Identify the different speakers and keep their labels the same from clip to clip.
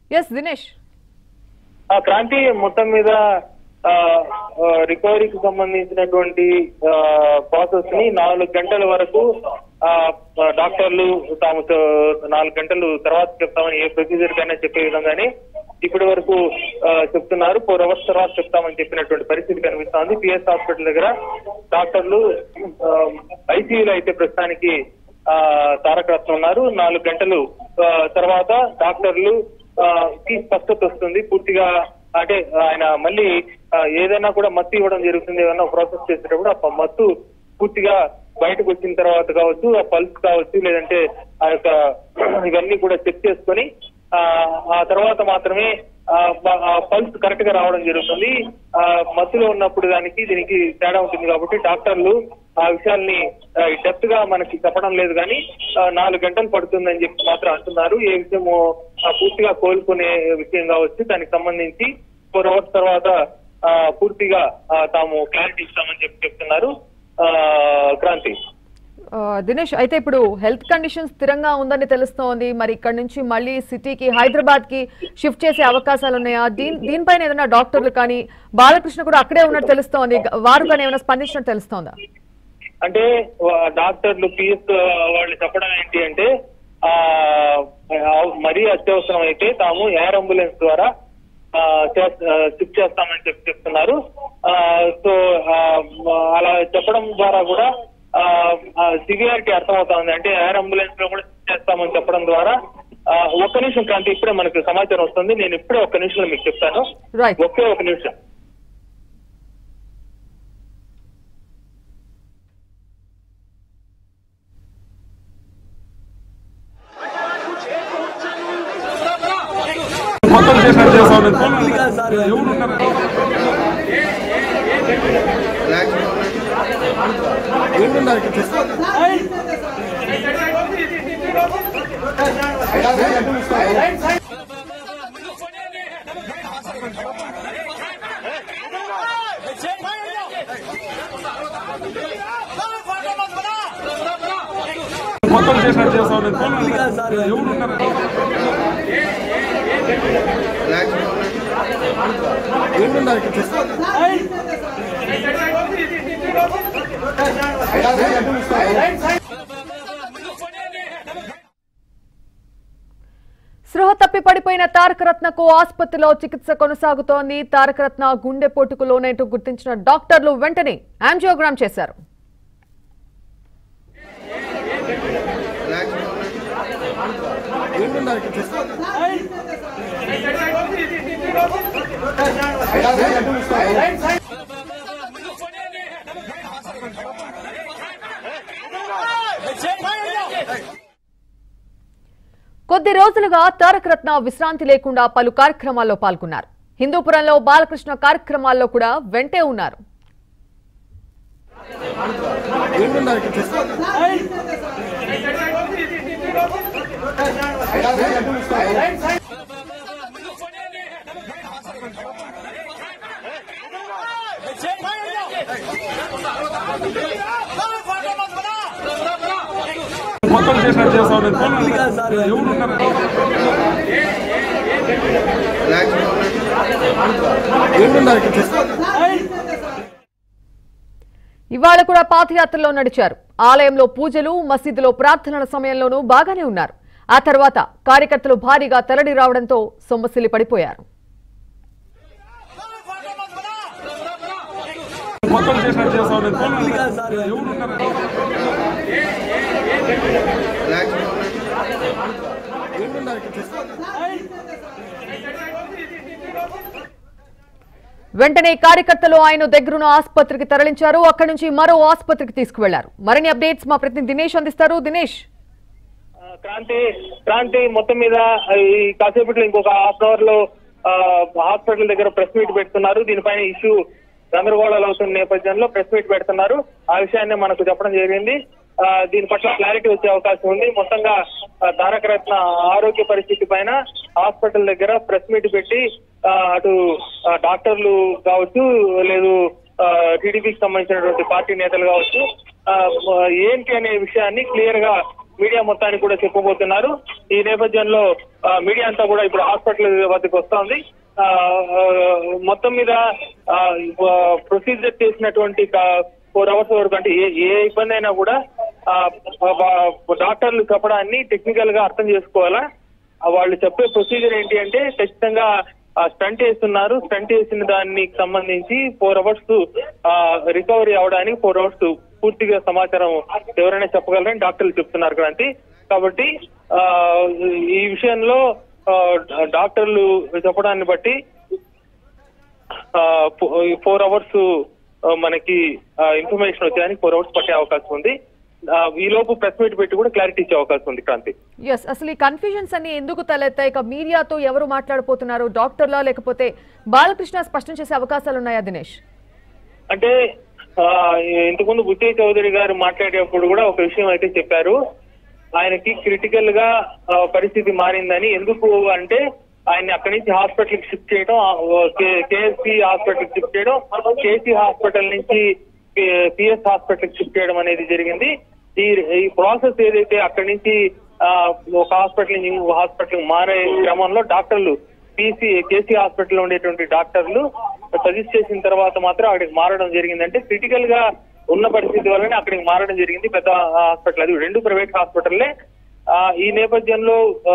Speaker 1: Yes Dinesh
Speaker 2: ఆ క్రాంతి మొత్తం మీద ఆ, ఆ, రికవరీకి సంబంధించినటువంటి ఆ, ప్రాసెస్ ని నాలుగు గంటల వరకు ఆ, ఆ, డాక్టర్లు తాము చ- నాలుగు గంటలు తర్వాత చెప్తామని ఏ ప్రొసీజర్ కైనా చెప్పే విధంగానే ఇప్పటి వరకు ఆ, చెప్తున్నారు ఫోర్ అవర్స్ తర్వాత చెప్తామని చెప్పినటువంటి పరిస్థితి కనిపిస్తోంది పిఎస్ హాస్పిటల్ దగ్గర డాక్టర్లు ఐసీయూలో అయితే ప్రస్తుతానికి ఆ, తారక రత్న ఉన్నారు నాలుగు గంటలు ఆ, తర్వాత డాక్టర్లు ఆ, కి స్పష్టత వస్తుంది పూర్తిగా అంటే ఆయన మళ్ళీ ఆ, ఏదైనా కూడా మత్తు ఇవ్వడం జరుగుతుంది ఏదైనా ప్రాసెస్ చేసేటప్పుడు ఆ మత్తు పూర్తిగా బయటకు వచ్చిన తర్వాత కావచ్చు ఆ పల్స్ కావచ్చు లేదంటే ఆ యొక్క ఇవన్నీ కూడా చెక్ చేసుకొని ఆ ఆ తర్వాత మాత్రమే ఆ బ- ఆ పల్స్ కరెక్ట్ గా రావడం జరుగుతుంది ఆ మత్తులో ఉన్నప్పుడు దానికి దీనికి తేడా ఉంటుంది కాబట్టి డాక్టర్లు ఆ విషయాల్ని డెప్త్ గా మనకి చెప్పడం లేదు కానీ ఆ, నాలుగు గంటలు పడుతుందని చెప్పి మాత్రం అంటున్నారు ఏ విషయము ఆ, పూర్తిగా కోలుకునే విషయం కావచ్చు దానికి సంబంధించి ఫోర్ అవర్స్ తర్వాత ఆ, పూర్తిగా ఆ, తాము క్లారిటీ ఇస్తామని చెప్పి చెప్తున్నారు ఆ, క్రాంతి
Speaker 1: ఆ, దినేష్ అయితే ఇప్పుడు హెల్త్ కండిషన్ స్థిరంగా ఉందని తెలుస్తోంది మరి ఇక్కడ నుంచి మళ్ళీ సిటీకి హైదరాబాద్ కి షిఫ్ట్ చేసే అవకాశాలు ఉన్నాయా దీని దీనిపైన ఏదైనా డాక్టర్లు కానీ బాలకృష్ణ కూడా అక్కడే ఉన్నట్టు తెలుస్తోంది వారు కానీ ఏమైనా స్పందించినట్టు తెలుస్తోందా
Speaker 2: అంటే వా- డాక్టర్లు పిఎస్ వాళ్ళు చెప్పడం ఏంటి అంటే ఆ ఆ, మరీ అత్యవసరం అయితే తాము ఎయిర్ అంబులెన్స్ ద్వారా ఆ, చేస్- ఆ, షిఫ్ట్ చేస్తామని చెప్పి చెప్తున్నారు ఆ, సో ఆ, అలా చెప్పడం ద్వారా కూడా సివియారిటీ అర్థమవుతా అంటే ఎయిర్ అంబులెన్స్ లో కూడా షిఫ్ట్ చేస్తామని చెప్పడం ద్వారా ఆ, ఒక్క నిమిషం క్రాంతి ఇప్పుడే మనకు సమాచారం వస్తుంది నేను ఇప్పుడే ఒక్క నిమిషంలో మీకు చెప్తాను
Speaker 1: రైట్
Speaker 2: ఒకే ఒక నిమిషం
Speaker 3: మొత్తం చేసినట్టు చేస్తాను ఎవరు ఉన్నారు మొత్తం చేసినట్టు చేస్తాను ఎవరు ఉన్నారు
Speaker 1: స్పృహ తప్పి పడిపోయిన తారకరత్నకు ఆసుపత్రిలో చికిత్స కొనసాగుతోంది తారకరత్న గుండెపోటుకు లోనైనట్టు గుర్తించిన డాక్టర్లు వెంటనే యాంజియోగ్రామ్ చేశారు కొద్ది రోజులుగా తారకరత్న విశ్రాంతి లేకుండా పలు కార్యక్రమాల్లో పాల్గొన్నారు హిందూపురంలో బాలకృష్ణ కార్యక్రమాల్లో కూడా వెంటే ఉన్నారు
Speaker 3: మొత్తం చేసినట్టు చేస్తాను ఎవరు ఉన్నారు
Speaker 1: ఇవాళ కూడా పాదయాత్రలో నడిచారు ఆలయంలో పూజలు మసీదులో ప్రార్థనల సమయంలోనూ బాగానే ఉన్నారు ఆ తర్వాత కార్యకర్తలు భారీగా తరలి రావడంతో సొమ్మసిల్లి పడిపోయారు
Speaker 3: మొత్తం చేసినట్టు చేస్తాను ఎవరు ఉన్నారు
Speaker 1: వెంటనే కార్యకర్తలు ఆయన దగ్గరున్న ఆసుపత్రికి తరలించారు అక్కడి నుంచి మరో ఆసుపత్రికి తీసుకువెళ్లారు మరిన్ని అప్డేట్స్ మా ప్రతినిధి దినేష్ అందిస్తారు దినేష్
Speaker 2: ఆ, క్రాంతి క్రాంతి మొత్తం మీద ఆ, ఈ కాసేపట్లో ఇంకొక హాఫ్ అవర్ లో ఆ, హాస్పిటల్ దగ్గర ప్రెస్ మీట్ పెడుతున్నారు దీనిపైన ఇష్యూ గందరగోళాలు అవుతున్న నేపథ్యంలో ప్రెస్ మీట్ పెడుతున్నారు ఆ విషయాన్ని మనకు చెప్పడం జరిగింది ఆ, దీని పట్ల క్లారిటీ వచ్చే అవకాశం ఉంది మొత్తంగా ఆ, తారక రత్న ఆరోగ్య పరిస్థితి పైన హాస్పిటల్ దగ్గర ప్రెస్ మీట్ పెట్టి ఆ, అటు ఆ, డాక్టర్లు కావచ్చు లేదు టీడీపీకి సంబంధించినటువంటి పార్టీ నేతలు కావచ్చు ఆ, ఏంటి అనే విషయాన్ని క్లియర్ గా మీడియా మొత్తానికి కూడా చెప్పబోతున్నారు ఈ నేపథ్యంలో ఆ, మీడియా అంతా కూడా ఇప్పుడు హాస్పిటల్ వద్దకు వస్తోంది ఆ, ఆ, మొత్తం మీద ప్రొసీజర్ చేసినటువంటి ఫోర్ అవర్స్ వరకు అంటే ఏ ఏ ఇబ్బంది అయినా కూడా ఆ, ఆ, డాక్టర్లు చెప్పడాన్ని టెక్నికల్ గా అర్థం చేసుకోవాలా ఆ, వాళ్ళు చెప్పే ప్రొసీజర్ ఏంటి అంటే ఖచ్చితంగా స్టంట్ వేస్తున్నారు స్టంట్ వేసిన దానికి సంబంధించి ఫోర్ అవర్స్ రికవరీ అవడానికి ఫోర్ అవర్స్ పూర్తిగా సమాచారం ఎవరైనా చెప్పగలరని డాక్టర్లు చెప్తున్నారు క్రాంతి కాబట్టి ఆ, ఈ విషయంలో ఆ, డాక్టర్లు చెప్పడాన్ని బట్టి ఫోర్ అవర్స్ మనకి ఇన్ఫర్మేషన్ వచ్చేదానికి ఫోర్ అవర్స్ పట్టే అవకాశం ఉంది ఆ, ఈ లోపు ప్రెస్ మీట్ పెట్టి కూడా క్లారిటీ ఇచ్చే అవకాశం ఉంది క్రాంతి
Speaker 1: ఎస్ అసలు ఈ కన్ఫ్యూజన్స్ అన్ని ఎందుకు తలెత్తాయి ఇక మీడియాతో ఎవరు మాట్లాడబోతున్నారు డాక్టర్లా లేకపోతే బాలకృష్ణ స్పష్టం చేసే అవకాశాలు ఉన్నాయా దినేష్
Speaker 2: అంటే ఆ, ఇంతకుముందు బుచ్చయ్య చౌదరి గారు మాట్లాడేటప్పుడు కూడా ఒక విషయం అయితే చెప్పారు ఆయనకి క్రిటికల్ గా ఆ, పరిస్థితి మారిందని ఎందుకు అంటే ఆయన అక్కడి నుంచి హాస్పిటల్ కి షిఫ్ట్ చేయడం కేఎస్సి హాస్పిటల్ కి షిఫ్ట్ చేయడం కేసీ హాస్పిటల్ నుంచి పిఎస్ హాస్పిటల్ కి షిఫ్ట్ చేయడం అనేది జరిగింది ఈ ఈ ప్రాసెస్ ఏదైతే అక్కడి నుంచి ఆ, ఒక హాస్పిటల్ నుంచి ఇంకో హాస్పిటల్ మారే క్రమంలో డాక్టర్లు పీసీ కేసీ హాస్పిటల్ ఉండేటువంటి డాక్టర్లు సజెస్ట్ చేసిన తర్వాత మాత్రం అక్కడికి మారడం జరిగిందంటే క్రిటికల్ గా ఉన్న పరిస్థితి వల్లనే అక్కడికి మారడం జరిగింది పెద్ద హాస్పిటల్ అది రెండు ప్రైవేట్ హాస్పిటల్లే ఆ, ఈ నేపథ్యంలో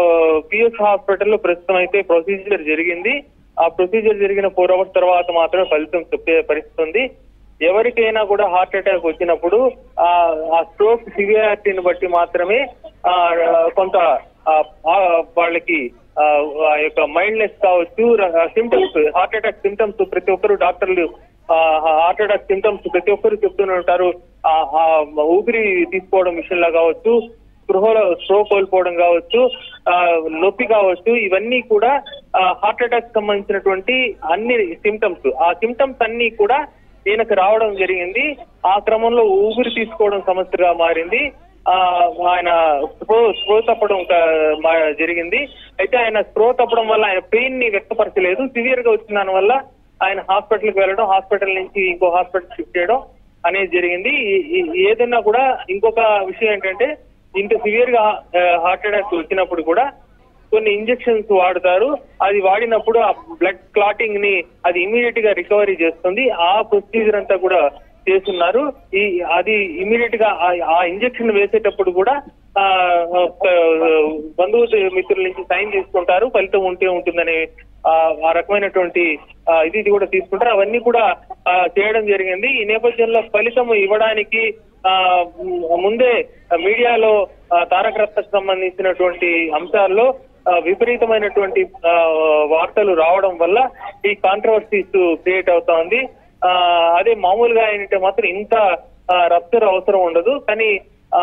Speaker 2: పిఎస్ హాస్పిటల్లో ప్రస్తుతం అయితే ప్రొసీజర్ జరిగింది ఆ ప్రొసీజర్ జరిగిన ఫోర్ అవర్స్ తర్వాత మాత్రమే ఫలితం చెప్పే పరిస్థితి ఉంది ఎవరికైనా కూడా హార్ట్ అటాక్ వచ్చినప్పుడు ఆ ఆ స్ట్రోక్ సివియారిటీని బట్టి మాత్రమే ఆ కొంత ఆ, ఆ, వాళ్ళకి ఆ, ఆ యొక్క మైండ్లెస్ కావచ్చు సిమ్టమ్స్ హార్ట్ అటాక్ సిమ్టమ్స్ ప్రతి ఒక్కరు డాక్టర్లు హార్ట్ అటాక్ సిమ్టమ్స్ ప్రతి ఒక్కరు చెప్తూనే ఉంటారు ఆ, ఆ, ఊపిరి తీసుకోవడం విషయంలో కావచ్చు స్పృహలో స్ట్రో కోల్పోవడం కావచ్చు ఆ, నొప్పి కావచ్చు ఇవన్నీ కూడా హార్ట్ అటాక్ సంబంధించినటువంటి అన్ని సిమ్టమ్స్ ఆ సిమ్టమ్స్ అన్ని కూడా ఈయనకు రావడం జరిగింది ఆ క్రమంలో ఊపిరి తీసుకోవడం సమస్యగా మారింది ఆ ఆయన స్ప్రో స్ప్రో తప్పడం ఒక మా- జరిగింది అయితే ఆయన స్ప్రో తప్పడం వల్ల ఆయన పెయిన్ ని వ్యక్తపరచలేదు సివియర్ గా వచ్చిన దాని వల్ల ఆయన హాస్పిటల్ కి వెళ్ళడం హాస్పిటల్ నుంచి ఇంకో హాస్పిటల్ షిఫ్ట్ చేయడం అనేది జరిగింది ఈ- ఈ- ఏదైనా కూడా ఇంకొక విషయం ఏంటంటే ఇంత సివియర్ గా హార్ట్ అటాక్ వచ్చినప్పుడు కూడా కొన్ని ఇంజెక్షన్స్ వాడతారు అది వాడినప్పుడు ఆ బ్లడ్ క్లాటింగ్ ని అది ఇమీడియట్ గా రికవరీ చేస్తుంది ఆ ప్రొసీజర్ అంతా కూడా చేస్తున్నారు ఈ అది ఇమీడియట్ గా ఆ- ఆ ఇంజెక్షన్ వేసేటప్పుడు కూడా ఆ, ఒక బంధువు మిత్రుల నుంచి సైన్ తీసుకుంటారు ఫలితం ఉంటే ఉంటుందనే ఆ ఆ రకమైనటువంటి ఆ, ఇది ఇది కూడా తీసుకుంటారు అవన్నీ కూడా ఆ, చేయడం జరిగింది ఈ నేపథ్యంలో ఫలితం ఇవ్వడానికి ఆ ముందే మీడియాలో ఆ, తారక రత్నకు సంబంధించినటువంటి అంశాల్లో ఆ, విపరీతమైనటువంటి ఆ, వార్తలు రావడం వల్ల ఈ కాంట్రవర్సీస్ క్రియేట్ అవుతా ఉంది ఆ, అదే మామూలుగా ఏంటంటే మాత్రం ఇంత రప్చర్ అవసరం ఉండదు కానీ ఆ,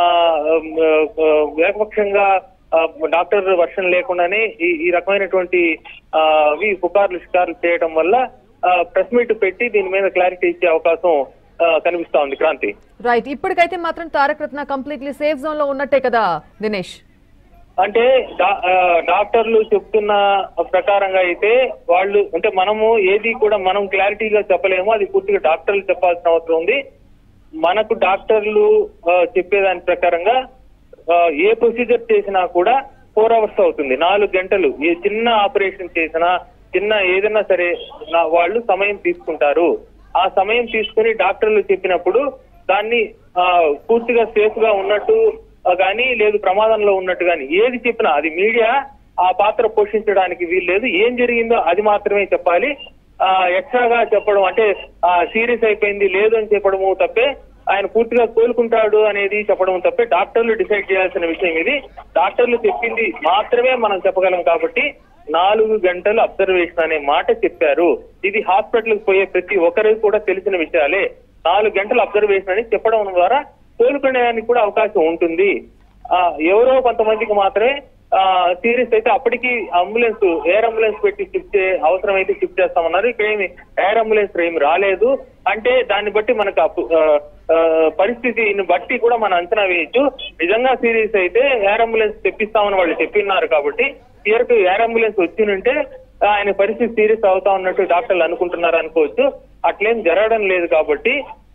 Speaker 2: ఆ, ఏకపక్షంగా ఆ, డాక్టర్ వర్షన్ లేకుండానే ఈ ఈ రకమైనటువంటి ఆ, అవి పుకార్లు షికార్లు చేయడం వల్ల ప్రెస్ మీట్ పెట్టి దీని మీద క్లారిటీ ఇచ్చే అవకాశం ఆ, కనిపిస్తా ఉంది క్రాంతి
Speaker 1: రైట్ ఇప్పటికైతే మాత్రం Taraka Ratna completely safe zone లో ఉన్నట్టే కదా దినేష్
Speaker 2: అంటే డా- ఆ, డాక్టర్లు చెప్తున్న ప్రకారంగా అయితే వాళ్ళు అంటే మనము ఏది కూడా మనం క్లారిటీగా చెప్పలేము అది పూర్తిగా డాక్టర్లు చెప్పాల్సిన అవసరం ఉంది మనకు డాక్టర్లు ఆ, చెప్పేదాని ప్రకారంగా ఆ, ఏ ప్రొసీజర్ చేసినా కూడా ఫోర్ అవర్స్ అవుతుంది నాలుగు గంటలు ఏ చిన్న ఆపరేషన్ చేసినా చిన్న ఏదైనా సరే నా- వాళ్ళు సమయం తీసుకుంటారు ఆ సమయం తీసుకుని డాక్టర్లు చెప్పినప్పుడు దాన్ని ఆ, పూర్తిగా సేఫ్ గా ఉన్నట్టు ఆ, కానీ లేదు ప్రమాదంలో ఉన్నట్టు కానీ ఏది చెప్పినా అది మీడియా ఆ పాత్ర పోషించడానికి వీల్లేదు ఏం జరిగిందో అది మాత్రమే చెప్పాలి ఆ ఎక్స్ట్రాగా చెప్పడం అంటే ఆ సీరియస్ అయిపోయింది లేదు అని చెప్పడము తప్పే ఆయన పూర్తిగా కోలుకుంటాడు అనేది చెప్పడం తప్పే డాక్టర్లు డిసైడ్ చేయాల్సిన విషయం ఇది డాక్టర్లు చెప్పింది మాత్రమే మనం చెప్పగలం కాబట్టి నాలుగు గంటలు అబ్జర్వేషన్ అనే మాట చెప్పారు ఇది హాస్పిటల్ కి పోయే ప్రతి ఒక్కరికి కూడా తెలిసిన విషయాలే నాలుగు గంటలు అబ్జర్వేషన్ అని చెప్పడం ద్వారా కోలుకునేదానికి కూడా అవకాశం ఉంటుంది ఆ ఎవరో కొంతమందికి మాత్రమే ఆ సీరియస్ అయితే అప్పటికి అంబులెన్స్ ఎయిర్ అంబులెన్స్ పెట్టి షిఫ్ట్ చే అవసరం అయితే షిఫ్ట్ చేస్తామన్నారు ఇక్కడ ఏమి ఎయిర్ అంబులెన్స్ ఏమి రాలేదు అంటే దాన్ని బట్టి మనకు అప్పు- ఆ, ఆ, పరిస్థితిని బట్టి కూడా మనం అంచనా వేయొచ్చు నిజంగా సీరియస్ అయితే ఎయిర్ అంబులెన్స్ తెప్పిస్తామని వాళ్ళు చెప్పిన్నారు కాబట్టి క్లియర్ ఎయిర్ అంబులెన్స్ వచ్చినుంటే ఆయన పరిస్థితి సీరియస్ అవుతా ఉన్నట్టు డాక్టర్లు అనుకుంటున్నారు అనుకోవచ్చు అట్లేం జరగడం లేదు కాబట్టి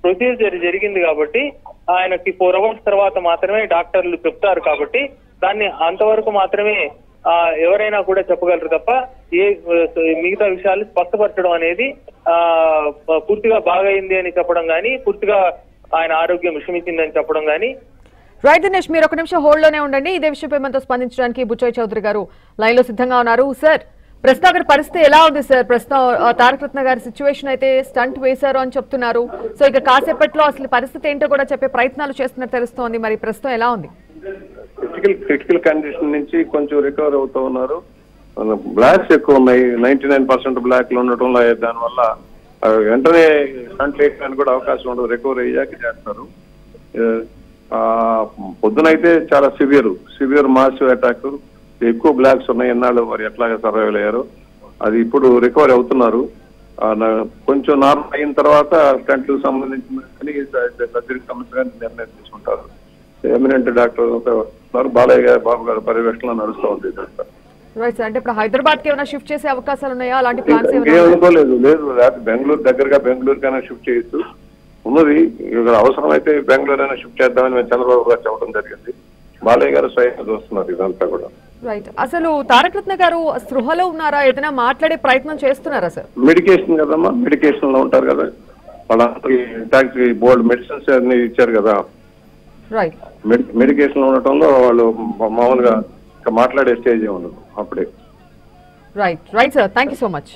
Speaker 2: ప్రొసీజర్ జరిగింది కాబట్టి ఆయనకి ఫోర్ అవర్స్ తర్వాత మాత్రమే డాక్టర్లు చెప్తారు కాబట్టి దాన్ని అంతవరకు మాత్రమే ఆ, ఎవరైనా కూడా చెప్పగలరు తప్ప ఏ మిగతా విషయాలు స్పష్టపరచడం అనేది ఆ పూర్తిగా బాగైంది అని చెప్పడం గానీ పూర్తిగా ఆయన ఆరోగ్యం విషమించిందని చెప్పడం గానీ
Speaker 1: రైట్ దినేష్ మీరు ఒక నిమిషం హోల్డ్ లోనే ఉండండి ఇదే విషయంపై మనతో స్పందించడానికి బుచ్చయ్య చౌదరి గారు లైన్ లో సిద్ధంగా ఉన్నారు సార్ ప్రస్తుతం అక్కడ పరిస్థితి ఎలా ఉంది సార్ ప్రస్తుతం ఆ, తారక రత్న గారి సిచ్యువేషన్ అయితే స్టంట్ వేశారు అని చెప్తున్నారు సో ఇక కాసేపట్లో అసలు పరిస్థితి ఏంటో కూడా చెప్పే ప్రయత్నాలు చేస్తున్నట్టు తెలుస్తోంది మరి ప్రస్తుతం ఎలా ఉంది
Speaker 4: క్రిటికల్ క్రిటికల్ కండిషన్ నుంచి కొంచెం రికవర్ అవుతూ ఉన్నారు బ్లాక్స్ ఎక్కువ ఉన్నాయి నైన్టీ నైన్ పర్సెంట్ బ్లాక్ లో ఉండటం వల్ల దానివల్ల ఆ, వెంటనే స్టంట్ వేయడానికి కూడా అవకాశం ఉండదు రికవర్ అయ్యాక చేస్తారు ఆ, పొద్దునైతే చాలా సివియర్ సివియర్ మాస్ అటాక్ ఎక్కువ బ్లాక్స్ ఉన్నాయి ఎన్నాళ్ళు మరి ఎట్లాగా సర్వైవల్ అయ్యారు అది ఇప్పుడు రికవర్ అవుతున్నారు ఆ, నా- కొంచెం నార్మల్ అయిన తర్వాత స్టంట్ సంబంధించిన కానీ సర్జరీకి సంబంధించిన నిర్ణయం తీసుకుంటారు ఎమినెంట్ డాక్టర్ ఉన్నారు బాలయ్య గారు బాబు గారు పర్యవేక్షణలో నడుస్తూ ఉంది ఇదంతా.
Speaker 1: రైట్ సార్ అంటే ఇప్పుడు హైదరాబాద్ కి ఏమైనా షిఫ్ట్ చేసే అవకాశాలు ఉన్నాయా అలాంటి ప్లాన్స్
Speaker 4: ఇంకేం
Speaker 1: ఏమైనా
Speaker 4: అనుకోలేదు లేదు లేకపోతే బెంగళూరు దగ్గరగా బెంగళూరు కైనా షిఫ్ట్ చేయొచ్చు ఉన్నది ఇక్కడ అవసరమైతే బెంగళూరు అయినా షిఫ్ట్ చేద్దామని మేము చంద్రబాబు గారు చెప్పడం జరిగింది బాలయ్య గారు స్వయంగా చూస్తున్నారు ఇదంతా కూడా
Speaker 1: రైట్ అసలు తారక రత్న గారు స్పృహలో ఉన్నారా ఏదైనా మాట్లాడే ప్రయత్నం చేస్తున్నారా సార్
Speaker 4: మెడికేషన్ కదమ్మా మెడికేషన్ లో ఉంటారు కదా వాళ్ళందరికీ ఇన్ఫాక్ట్ బోర్డు మెడిసిన్స్ అన్ని ఇచ్చారు కదా
Speaker 1: రైట్
Speaker 4: మెడి- మెడికేషన్ లో ఉండటంలో వాళ్ళు మా- మామూలుగా ఇంకా మాట్లాడే స్టేజ్ ఉండదు అప్పుడే
Speaker 1: right right sir thank you so much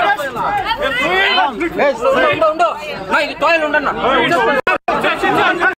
Speaker 5: ఉండు, ఉండు. నా ఇది టోయిల్ ఉండన్నా